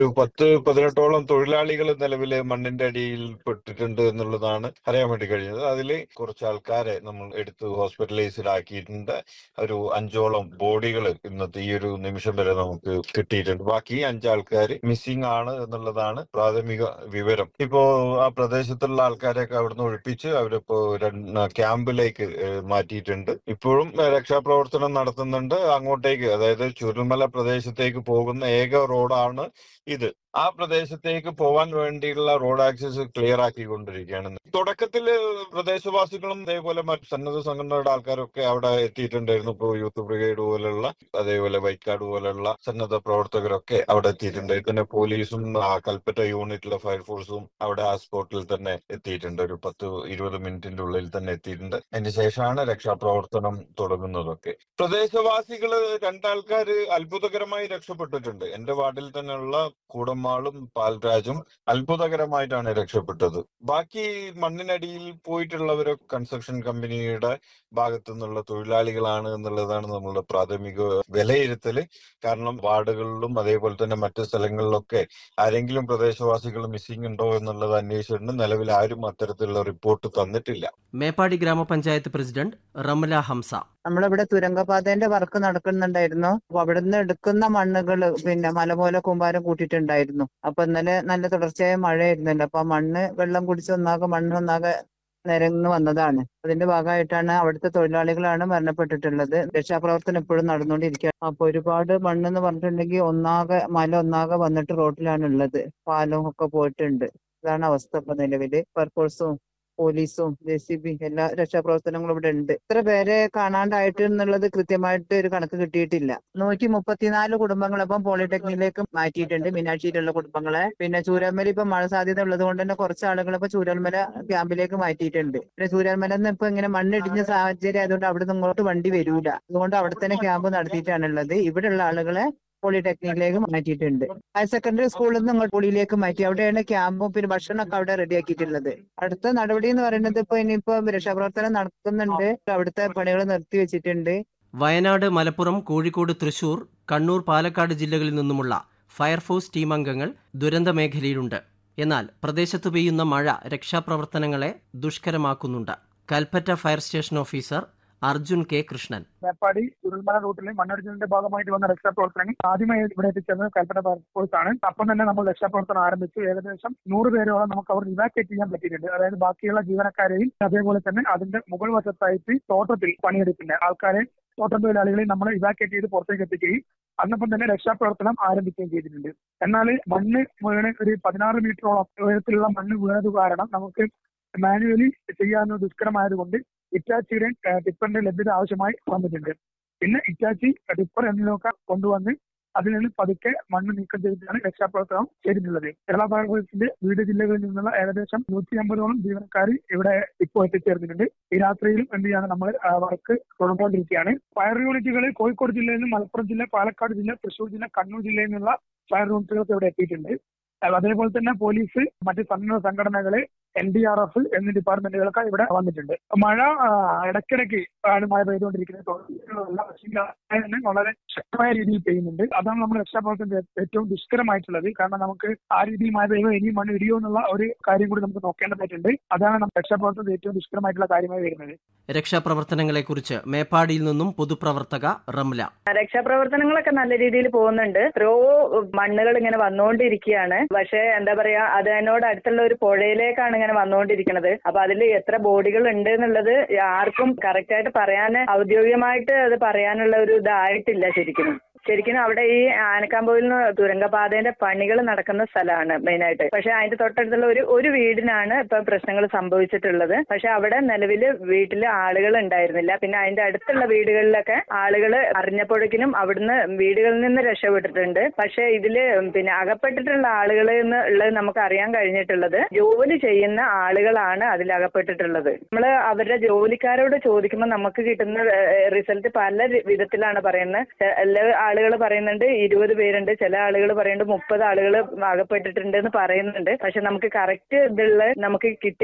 ഒരു പത്ത് പതിനെട്ടോളം തൊഴിലാളികൾ നിലവിൽ മണ്ണിന്റെ അടിയിൽ പെട്ടിട്ടുണ്ട് എന്നുള്ളതാണ് അറിയാൻ വേണ്ടി കഴിഞ്ഞത് അതിൽ കുറച്ച് ആൾക്കാരെ നമ്മൾ എടുത്ത് ഹോസ്പിറ്റലൈസ്ഡ് ആക്കിയിട്ടുണ്ട് ഒരു അഞ്ചോളം ബോഡികൾ ഇന്നത്തെ ഈ ഒരു നിമിഷം വരെ നമുക്ക് കിട്ടിയിട്ടുണ്ട് ബാക്കി അഞ്ചാൾക്കാർ മിസ്സിംഗ് ആണ് എന്നുള്ളതാണ് പ്രാഥമിക വിവരം ഇപ്പോ ആ പ്രദേശത്തുള്ള ആൾക്കാരെയൊക്കെ അവിടുന്ന് ഒഴിപ്പിച്ച് അവരിപ്പോ രണ്ട് ക്യാമ്പിലേക്ക് ഏഹ്, മാറ്റിയിട്ടുണ്ട് ഇപ്പോഴും ഏഹ്, രക്ഷാപ്രവർത്തനം നടത്തുന്നുണ്ട് അങ്ങോട്ടേക്ക് അതായത് ചുരുൾമല പ്രദേശത്തേക്ക് പോകുന്ന ഏക റോഡാണ് ഇത് ആ പ്രദേശത്തേക്ക് പോവാൻ വേണ്ടിയുള്ള റോഡ് ആക്സസ് ക്ലിയർ ആക്കിക്കൊണ്ടിരിക്കുകയാണ് തുടക്കത്തിൽ പ്രദേശവാസികളും അതേപോലെ മറ്റ് സന്നദ്ധ സംഘടനകളുടെ ആൾക്കാരൊക്കെ അവിടെ എത്തിയിട്ടുണ്ടായിരുന്നു ഇപ്പോൾ യൂത്ത് ബ്രിഗേഡ് പോലുള്ള അതേപോലെ വൈക്കാട് പോലുള്ള സന്നദ്ധ പ്രവർത്തകരൊക്കെ അവിടെ എത്തിയിട്ടുണ്ട് പിന്നെ പോലീസും ആ കൽപ്പറ്റ യൂണിറ്റിലെ ഫയർഫോഴ്സും അവിടെ ആ സ്പോട്ടിൽ തന്നെ എത്തിയിട്ടുണ്ട് ഒരു പത്ത് ഇരുപത് മിനിറ്റിന്റെ ഉള്ളിൽ തന്നെ എത്തിയിട്ടുണ്ട് അതിന് ശേഷമാണ് രക്ഷാപ്രവർത്തനം തുടങ്ങുന്നതൊക്കെ പ്രദേശവാസികള് രണ്ടാൾക്കാര് അത്ഭുതകരമായി രക്ഷപ്പെട്ടിട്ടുണ്ട് എന്റെ വാർഡിൽ തന്നെയുള്ള കൂടമ്മാളും പാൽരാജും അത്ഭുതകരമായിട്ടാണ് രക്ഷപ്പെട്ടത് ബാക്കി മണ്ണിനടിയിൽ പോയിട്ടുള്ളവരോ കൺസ്ട്രക്ഷൻ കമ്പനിയുടെ ഭാഗത്തു നിന്നുള്ള തൊഴിലാളികളാണ് എന്നുള്ളതാണ് നമ്മളുടെ പ്രാഥമിക വിലയിരുത്തല് കാരണം വാർഡുകളിലും അതേപോലെ തന്നെ മറ്റു സ്ഥലങ്ങളിലൊക്കെ ആരെങ്കിലും പ്രദേശവാസികൾ മിസ്സിംഗ് ഉണ്ടോ എന്നുള്ളത് അന്വേഷിച്ചിട്ടുണ്ട് നിലവിൽ ആരും അത്തരത്തിലുള്ള റിപ്പോർട്ട് തന്നിട്ടില്ല മേപ്പാടി ഗ്രാമപഞ്ചായത്ത് പ്രസിഡന്റ് റംല ഹംസ നമ്മളിവിടെ തുരങ്കപാതേന്റെ വർക്ക് നടക്കുന്നുണ്ടായിരുന്നു അപ്പൊ അവിടുന്ന് എടുക്കുന്ന മണ്ണുകൾ പിന്നെ മല പോലെ കൂമ്പാരം കൂട്ടിയിട്ടുണ്ടായിരുന്നു അപ്പൊ ഇന്നലെ നല്ല തുടർച്ചയായ മഴയായിരുന്നല്ലോ അപ്പൊ ആ മണ്ണ് വെള്ളം കുടിച്ച് ഒന്നാകെ മണ്ണ് ഒന്നാകെ നിരങ്ങ് വന്നതാണ് അതിന്റെ ഭാഗമായിട്ടാണ് അവിടുത്തെ തൊഴിലാളികളാണ് മരണപ്പെട്ടിട്ടുള്ളത് രക്ഷാപ്രവർത്തനം ഇപ്പോഴും നടന്നുകൊണ്ടിരിക്കുകയാണ് അപ്പൊ ഒരുപാട് മണ്ണെന്ന് പറഞ്ഞിട്ടുണ്ടെങ്കിൽ ഒന്നാകെ മല ഒന്നാകെ വന്നിട്ട് റോഡിലാണ് ഉള്ളത് പാലവും ഒക്കെ പോയിട്ടുണ്ട് ഇതാണ് അവസ്ഥ ഇപ്പൊ നിലവില് ഫയർഫോഴ്സും പോലീസും ജെ സി ബി എല്ലാ രക്ഷാപ്രവർത്തനങ്ങളും ഇവിടെ ഉണ്ട് എത്ര പേരെ കാണാണ്ടായിട്ട് എന്നുള്ളത് കൃത്യമായിട്ട് ഒരു കണക്ക് കിട്ടിയിട്ടില്ല നൂറ്റി മുപ്പത്തിനാല് കുടുംബങ്ങൾ ഇപ്പം പോളിടെക്നിക്കിലേക്ക് മാറ്റിയിട്ടുണ്ട് മീനാക്ഷിയിലുള്ള കുടുംബങ്ങളെ പിന്നെ ചൂരൽമല ഇപ്പൊ മഴ സാധ്യത ഉള്ളത് കൊണ്ട് തന്നെ കുറച്ച് ആളുകൾ ഇപ്പൊ ചൂരൽമല ക്യാമ്പിലേക്ക് മാറ്റിയിട്ടുണ്ട് പിന്നെ ചൂരൽമല ഇപ്പൊ ഇങ്ങനെ മണ്ണിടിഞ്ഞ സാഹചര്യം ആയതുകൊണ്ട് അവിടെ നിന്ന് ഇങ്ങോട്ട് വണ്ടി വരൂല അതുകൊണ്ട് അവിടെ തന്നെ ക്യാമ്പ് നടത്തിയിട്ടാണുള്ളത് ഇവിടെയുള്ള ആളുകളെ പോളിടെക്നിക്കിലേക്ക് മാറ്റിയിട്ടുണ്ട് ഹയർ സെക്കൻഡറി സ്കൂളിൽ നിന്ന് ഇങ്ങോട്ട് പോളിയിലേക്ക് മാറ്റി അവിടെയാണ് ക്യാമ്പും പിന്നെ ഭക്ഷണമൊക്കെ അവിടെ റെഡിയാക്കിയിട്ടുള്ളത് അടുത്ത നടപടി എന്ന് പറയുന്നത് ഇപ്പൊ ഇനിയിപ്പോ രക്ഷാപ്രവർത്തനം നടക്കുന്നുണ്ട് അവിടുത്തെ പണികൾ നിർത്തി വെച്ചിട്ടുണ്ട് വയനാട് മലപ്പുറം കോഴിക്കോട് തൃശൂർ കണ്ണൂർ പാലക്കാട് ജില്ലകളിൽ നിന്നുമുള്ള ഫയർഫോഴ്സ് ടീം അംഗങ്ങൾ ദുരന്ത മേഖലയിലുണ്ട് എന്നാൽ പ്രദേശത്ത് പെയ്യുന്ന മഴ രക്ഷാപ്രവർത്തനങ്ങളെ ദുഷ്കരമാക്കുന്നുണ്ട് Kalpetta fire station officer Arjun K Krishnan Meppadi Urulmala റൂട്ടിലെ മണ്ണിടിച്ചിലിന്റെ ഭാഗമായിട്ട് വന്ന രക്ഷാപ്രവർത്തനങ്ങൾ ആദ്യമായി ഇവിടെ എത്തിച്ചേർന്നത് കൽപ്പറ്റ ഫയർഫോഴ്സ് ആണ് അപ്പം തന്നെ നമ്മൾ രക്ഷാപ്രവർത്തനം ആരംഭിച്ചു ഏകദേശം നൂറ് പേരോളം നമുക്ക് അവർ ഇവാക്യുവേറ്റ് ചെയ്യാൻ പറ്റിയിട്ടുണ്ട് അതായത് ബാക്കിയുള്ള ജീവനക്കാരെയും അതേപോലെ തന്നെ അതിന്റെ മുകൾ വശത്തായിട്ട് തോട്ടത്തിൽ പണിയെടുക്കുന്ന ആൾക്കാരെ തോട്ടം തൊഴിലാളികളെയും നമ്മൾ ഇവാക്യുവേറ്റ് ചെയ്ത് പുറത്തേക്ക് എത്തിക്കുകയും അന്നപ്പം തന്നെ രക്ഷാപ്രവർത്തനം ആരംഭിക്കുകയും ചെയ്തിട്ടുണ്ട് എന്നാൽ മണ്ണ് വീണ് ഒരു പതിനാറ് മീറ്ററോളം ഉയരത്തിലുള്ള മണ്ണ് വീണത് കാരണം നമുക്ക് മാനുവലി ചെയ്യാവുന്ന ദുഷ്കരമായതുകൊണ്ട് ഇറ്റാച്ചിയുടെ ടിപ്പറിന്റെ ലഭ്യത ആവശ്യമായി വന്നിട്ടുണ്ട് പിന്നെ ഇറ്റാച്ചി ടിപ്പർ എന്നിവയൊക്കെ കൊണ്ടുവന്ന് അതിൽ നിന്ന് പതുക്കെ മണ്ണ് നീക്കം ചെയ്തിട്ടാണ് രക്ഷാപ്രവർത്തനം ചെയ്തിട്ടുള്ളത് കേരള ഫയർഫോഴ്സിന്റെ വിവിധ ജില്ലകളിൽ നിന്നുള്ള ഏകദേശം നൂറ്റി അമ്പതോളം ജീവനക്കാർ ഇവിടെ ഇപ്പോൾ എത്തിച്ചേർന്നിട്ടുണ്ട് ഈ രാത്രിയിലും എന്ത് ചെയ്യാണ് നമ്മൾ വർക്ക് തുടർന്നുകൊണ്ടിരിക്കുകയാണ് ഫയർ യൂണിറ്റുകൾ കോഴിക്കോട് ജില്ലയിൽ നിന്ന് മലപ്പുറം ജില്ല പാലക്കാട് ജില്ല തൃശൂർ ജില്ല കണ്ണൂർ ജില്ലയിൽ നിന്നുള്ള ഫയർ യൂണിറ്റുകൾക്ക് ഇവിടെ എത്തിയിട്ടുണ്ട് അതേപോലെ തന്നെ പോലീസ് മറ്റ് സന്നദ്ധ സംഘടനകള് എൻ ഡി ആർ എഫ് എന്നീ ഡിപ്പാർട്ട്മെന്റുകളൊക്കെ ഇവിടെ വന്നിട്ടുണ്ട് മഴ ആ, ഇടയ്ക്കിടയ്ക്ക് ആണ് മഴ പെയ്തുകൊണ്ടിരിക്കുന്നത് തുടർച്ചയായുള്ള പക്ഷേ തന്നെ വളരെ ശക്തമായ രീതിയിൽ പെയ്യുന്നുണ്ട് അതാണ് നമ്മുടെ രക്ഷാപ്രവർത്തനം ഏറ്റവും ദുഷ്കരമായിട്ടുള്ളത് കാരണം നമുക്ക് ആ രീതിയിൽ മഴ പെയ്യുമ്പോൾ ഇനിയും മണ്ണ് ഇടിയോ എന്നുള്ള ഒരു കാര്യം കൂടി നമുക്ക് നോക്കേണ്ടതായിട്ടുണ്ട് അതാണ് നമ്മുടെ രക്ഷാപ്രവർത്തനത്തിൽ ഏറ്റവും ദുഷ്കരമായിട്ടുള്ള കാര്യമായി വരുന്നത് രക്ഷാപ്രവർത്തനങ്ങളെക്കുറിച്ച് മേപ്പാടിയിൽ നിന്നും പൊതുപ്രവർത്തക റംല രക്ഷാപ്രവർത്തനങ്ങളൊക്കെ നല്ല രീതിയിൽ പോകുന്നുണ്ട് എത്രയോ മണ്ണുകൾ ഇങ്ങനെ വന്നുകൊണ്ടിരിക്കുകയാണ് പക്ഷെ എന്താ പറയാ അതിനോട് അടുത്തുള്ള ഒരു പുഴയിലേക്കാണ് ഇങ്ങനെ വന്നുകൊണ്ടിരിക്കുന്നത് അപ്പൊ അതിൽ എത്ര ബോഡികൾ ഉണ്ട് എന്നുള്ളത് ആർക്കും കറക്റ്റ് ആയിട്ട് പറയാൻ ഔദ്യോഗികമായിട്ട് അത് പറയാനുള്ള ഒരു ഇതായിട്ടില്ല ശരിക്കും ശരിക്കും അവിടെ ഈ ആനക്കാമ്പോയിൽ നിന്ന് തുരങ്കപാതേന്റെ പണികൾ നടക്കുന്ന സ്ഥലമാണ് മെയിൻ ആയിട്ട് പക്ഷെ അതിന്റെ തൊട്ടടുത്തുള്ള ഒരു ഒരു വീടിനാണ് ഇപ്പൊ പ്രശ്നങ്ങൾ സംഭവിച്ചിട്ടുള്ളത് പക്ഷെ അവിടെ നിലവിൽ വീട്ടിൽ ആളുകൾ ഉണ്ടായിരുന്നില്ല പിന്നെ അതിന്റെ അടുത്തുള്ള വീടുകളിലൊക്കെ ആളുകൾ അറിഞ്ഞപ്പോഴേക്കിനും അവിടുന്ന് വീടുകളിൽ നിന്ന് രക്ഷപ്പെട്ടിട്ടുണ്ട് പക്ഷെ ഇതില് പിന്നെ അകപ്പെട്ടിട്ടുള്ള ആളുകൾ എന്ന് ഉള്ളത് നമുക്ക് അറിയാൻ കഴിഞ്ഞിട്ടുള്ളത് ജോലി ചെയ്യുന്ന ആളുകളാണ് അതിൽ അകപ്പെട്ടിട്ടുള്ളത് നമ്മൾ അവരുടെ ജോലിക്കാരോട് ചോദിക്കുമ്പോൾ നമുക്ക് കിട്ടുന്ന റിസൾട്ട് പല രി- വിധത്തിലാണ് പറയുന്നത് ചെ- എല്ലാ ആളുകൾ പറയുന്നുണ്ട് ഇരുപത് പേരുണ്ട് ചില ആളുകൾ പറയുന്നുണ്ട് മുപ്പത് ആളുകൾ അകപ്പെട്ടിട്ടുണ്ട് എന്ന് പറയുന്നുണ്ട് പക്ഷെ നമുക്ക് കറക്റ്റ് ഇതുള്ള നമുക്ക് കിട്ടിയിട്ടില്ല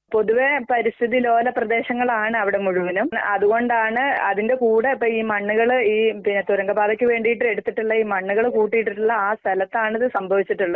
പൊതുവെ പരിസ്ഥിതി ലോല പ്രദേശങ്ങളാണ് അവിടെ മുഴുവനും അതുകൊണ്ടാണ് അതിന്റെ കൂടെ ഇപ്പൊ ഈ മണ്ണുകൾ ഈ പിന്നെ തുരങ്കപാതയ്ക്ക് വേണ്ടിയിട്ട് എടുത്തിട്ടുള്ള ഈ മണ്ണുകൾ കൂട്ടിയിട്ടിട്ടുള്ള ആ സ്ഥലത്താണ് ഇത് സംഭവിച്ചിട്ടുള്ളത്